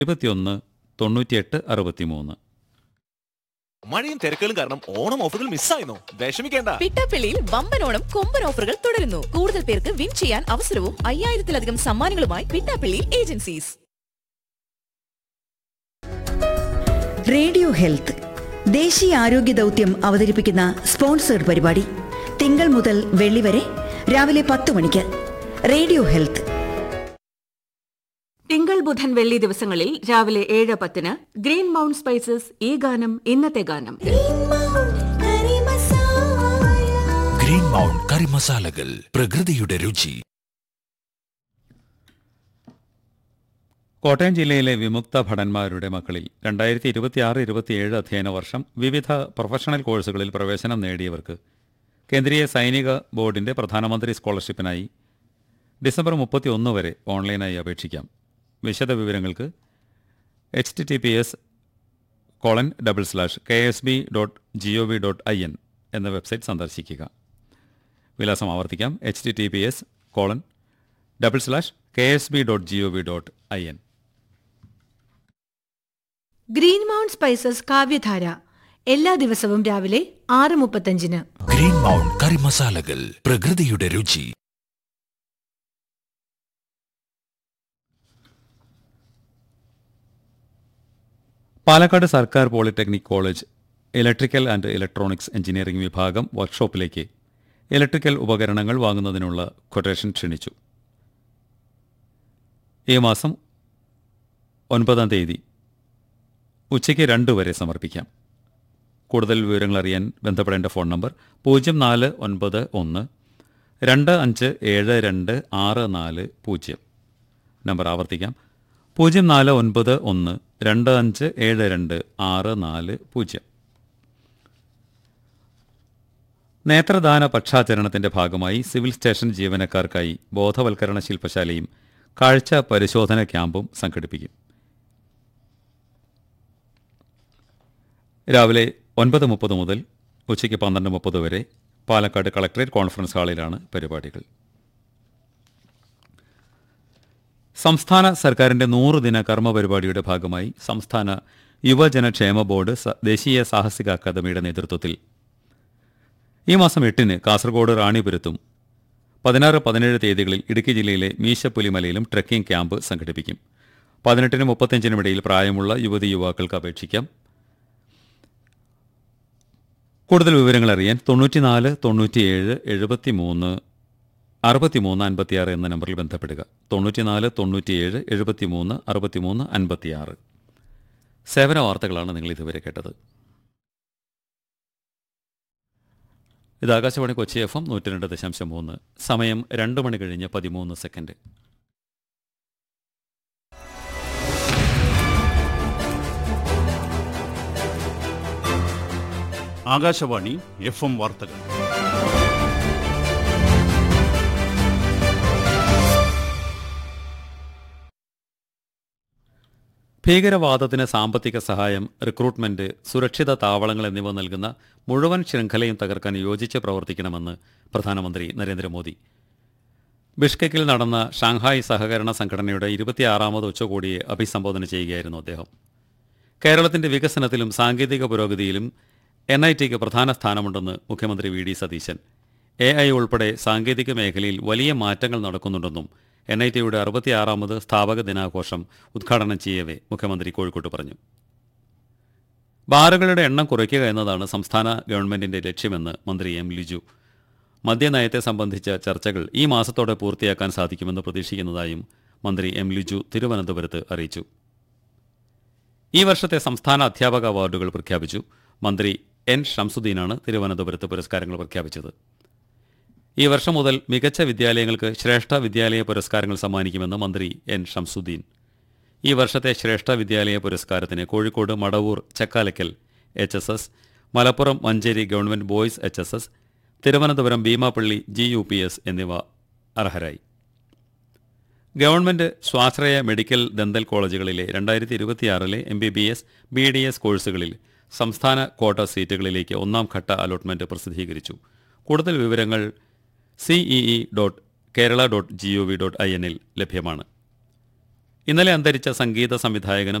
ഇരുപത്തിയൊന്ന് തൊണ്ണൂറ്റിയെട്ട് അറുപത്തിമൂന്ന് മഴയും തിരക്കുകളും കാരണം ഓണം ഓഫറുകൾ മിസ്സായിരുന്നു വിഷമിക്കേണ്ട പിട്ടാപ്പള്ളിയിൽ വമ്പനോണം കൊമ്പൻ ഓഫറുകൾ തുടരുന്നു കൂടുതൽ പേർക്ക് വിൻ ചെയ്യാൻ അവസരവും അയ്യായിരത്തിലധികം സമ്മാനങ്ങളുമായി പിട്ടാപ്പള്ളി ഏജൻസീസ് റേഡിയോ ഹെൽത്ത് ദേശീയ ആരോഗ്യ ദൗത്യം അവതരിപ്പിക്കുന്ന സ്പോൺസേഡ് പരിപാടി തിങ്കൾ മുതൽ വെള്ളി വരെ രാവിലെ പത്ത് മണിക്ക് റേഡിയോ ഹെൽത്ത് തിങ്കൾ ബുധൻ വെള്ളി ദിവസങ്ങളിൽ രാവിലെ ഏഴ് പത്തിന് ഗ്രീൻ മൗണ്ട് സ്പൈസസ് ഈ ഗാനം ഇന്നത്തെ ഗാനം ഗ്രീൻ മൗണ്ട് കറി മസാലകൾ പ്രകൃതിയുടെ രുചി കോട്ടയം ജില്ലയിലെ വിമുക്ത ഭടന്മാരുടെ മക്കളിൽ രണ്ടായിരത്തി ഇരുപത്തിയാറ് ഇരുപത്തിയേഴ് അധ്യയന വർഷം വിവിധ പ്രൊഫഷണൽ കോഴ്സുകളിൽ പ്രവേശനം നേടിയവർക്ക് കേന്ദ്രീയ സൈനിക ബോർഡിന്റെ പ്രധാനമന്ത്രി സ്കോളർഷിപ്പിനായി ഡിസംബർ മുപ്പത്തി ഒന്ന് വരെ ഓൺലൈനായി അപേക്ഷിക്കാം വിശദ വിവരങ്ങൾക്ക് H T T P S colon double slash K S B dot G O V dot I N എന്ന വെബ്സൈറ്റ് സന്ദർശിക്കുക വിലാസം ആവർത്തിക്കാം H T T P S colon double slash K S B dot G O V dot I N green mount spices Kavyadhara എല്ലാ ദിവസവും രാവിലെ ആറ് മുപ്പത്തഞ്ചിന് green mount കറി മസാലകൾ പ്രകൃതിയുടെ രുചി പാലക്കാട് സർക്കാർ polytechnic college electrical and electronics engineering വിഭാഗം വർക്ക്ഷോപ്പിലേക്ക് ഇലക്ട്രിക്കൽ ഉപകരണങ്ങൾ വാങ്ങുന്നതിനുള്ള കൊട്ടേഷൻ ക്ഷണിച്ചു ഈ മാസം ഒൻപതാം തീയതി ഉച്ചയ്ക്ക് രണ്ട് വരെ സമർപ്പിക്കാം കൂടുതൽ വിവരങ്ങൾ അറിയാൻ ബന്ധപ്പെടേണ്ട ഫോൺ നമ്പർ പൂജ്യം നാല് ഒൻപത് ഒന്ന് രണ്ട് അഞ്ച് ഏഴ് രണ്ട് ആറ് നാല് പൂജ്യം നമ്പർ ആവർത്തിക്കാം പൂജ്യം നാല് ഒൻപത് ഒന്ന് രണ്ട് അഞ്ച് ഏഴ് രണ്ട് ആറ് നാല് പൂജ്യം നേത്രദാന പക്ഷാചരണത്തിന്റെ ഭാഗമായി സിവിൽ സ്റ്റേഷൻ ജീവനക്കാർക്കായി ബോധവൽക്കരണ ശില്പശാലയും കാഴ്ച പരിശോധന ക്യാമ്പും സംഘടിപ്പിക്കും രാവിലെ ഒൻപത് മുപ്പത് മുതൽ ഉച്ചയ്ക്ക് പന്ത്രണ്ട് മുപ്പത് വരെ പാലക്കാട് കളക്ടറേറ്റ് കോൺഫറൻസ് ഹാളിലാണ് പരിപാടികൾ സംസ്ഥാന സർക്കാരിന്റെ നൂറ് ദിന കർമ്മ പരിപാടിയുടെ ഭാഗമായി സംസ്ഥാന യുവജനക്ഷേമ ബോർഡ് സ- ദേശീയ സാഹസിക അക്കാദമിയുടെ നേതൃത്വത്തിൽ ഈ മാസം എട്ടിന് കാസർഗോഡ് റാണിപുരത്തും പതിനാറ് പതിനേഴ് തീയതികളിൽ ഇടുക്കി ജില്ലയിലെ മീശപ്പുലിമലയിലും ട്രെക്കിംഗ് ക്യാമ്പ് സംഘടിപ്പിക്കും പതിനെട്ടിനും മുപ്പത്തഞ്ചിനും ഇടയിൽ പ്രായമുള്ള യുവതി യുവാക്കൾക്ക് അപേക്ഷിക്കാം കൂടുതൽ വിവരങ്ങൾ അറിയാൻ തൊണ്ണൂറ്റിനാല് തൊണ്ണൂറ്റിയേഴ് എഴുപത്തി മൂന്ന് അറുപത്തിമൂന്ന് അൻപത്തിയാറ് എന്ന നമ്പറിൽ ബന്ധപ്പെടുക തൊണ്ണൂറ്റിനാല് തൊണ്ണൂറ്റിയേഴ് എഴുപത്തിമൂന്ന് അറുപത്തിമൂന്ന് അൻപത്തിയാറ് സേവന വാർത്തകളാണ് നിങ്ങൾ ഇതുവരെ കേട്ടത് ഇത് ആകാശവാണി കൊച്ചി എഫ് എം നൂറ്റി രണ്ട് ദശാംശം മൂന്ന് സമയം രണ്ട് മണി കഴിഞ്ഞ് പതിമൂന്ന് സെക്കൻഡ് ആകാശവാണി എഫ് എം വാർത്തകൾ ഭീകരവാദത്തിന് സാമ്പത്തിക സഹായം റിക്രൂട്ട്മെന്റ് സുരക്ഷിത താവളങ്ങൾ എന്നിവ നൽകുന്ന മുഴുവൻ ശൃംഖലയും തകർക്കാൻ യോജിച്ച് പ്രവർത്തിക്കണമെന്ന് പ്രധാനമന്ത്രി നരേന്ദ്രമോദി ബിഷ്കെക്കിൽ നടന്ന ഷാങ്ഹായ് സഹകരണ സംഘടനയുടെ ഇരുപത്തിയാറാമത് ഉച്ചകോടിയെ അഭിസംബോധന ചെയ്യുകയായിരുന്നു അദ്ദേഹം കേരളത്തിന്റെ വികസനത്തിലും സാങ്കേതിക പുരോഗതിയിലും എൻ ഐ ടിക്ക് പ്രധാന സ്ഥാനമുണ്ടെന്ന് മുഖ്യമന്ത്രി V D Satheesan A I ഉൾപ്പെടെ സാങ്കേതിക മേഖലയിൽ വലിയ മാറ്റങ്ങൾ നടക്കുന്നുണ്ടെന്നും എൻ ഐ ടിയുടെ അറുപത്തിയാറാമത് സ്ഥാപക ദിനാഘോഷം ഉദ്ഘാടനം ചെയ്യവേ മുഖ്യമന്ത്രി കോഴിക്കോട്ട് പറഞ്ഞു ബാറുകളുടെ എണ്ണം കുറയ്ക്കുക എന്നതാണ് സംസ്ഥാന ഗവൺമെന്റിന്റെ ലക്ഷ്യമെന്ന് മന്ത്രി എം ലിജു മദ്യനയത്തെ സംബന്ധിച്ച ചർച്ചകൾ ഈ മാസത്തോടെ പൂർത്തിയാക്കാൻ സാധിക്കുമെന്ന് പ്രതീക്ഷിക്കുന്നതായും മന്ത്രി എം ലിജു തിരുവനന്തപുരത്ത് അറിയിച്ചു ഈ വർഷത്തെ സംസ്ഥാന അധ്യാപക അവാർഡുകൾ പ്രഖ്യാപിച്ചു മന്ത്രി എൻ ഷംസുദ്ദീനാണ് തിരുവനന്തപുരത്ത് പുരസ്കാരങ്ങൾ പ്രഖ്യാപിച്ചത് ഈ വർഷം മുതൽ മികച്ച വിദ്യാലയങ്ങൾക്ക് ശ്രേഷ്ഠ വിദ്യാലയ പുരസ്കാരങ്ങൾ സമ്മാനിക്കുമെന്ന് മന്ത്രി എൻ ഷംസുദ്ദീൻ ഈ വർഷത്തെ ശ്രേഷ്ഠ വിദ്യാലയ പുരസ്കാരത്തിന് Kozhikode Madavoor Chakkalakkal H S S Malappuram Manjeri government boys H S S Thiruvananthapuram Beemapally G U P S എന്നിവ അർഹരായി ഗവൺമെന്റ് സ്വാശ്രയ മെഡിക്കൽ ദന്തൽ കോളേജുകളിലെ രണ്ടായിരത്തി ഇരുപത്തിയാറിലെ M B B S B D S കോഴ്സുകളിൽ സംസ്ഥാന ക്വാട്ട സീറ്റുകളിലേക്ക് ഒന്നാം ഘട്ട അലോട്ട്മെന്റ് പ്രസിദ്ധീകരിച്ചു കൂടുതൽ വിവരങ്ങൾ CEE dot Kerala dot G O V dot I എന്നിൽ ലഭ്യമാണ് ഇന്നലെ അന്തരിച്ച സംഗീത സംവിധായകനും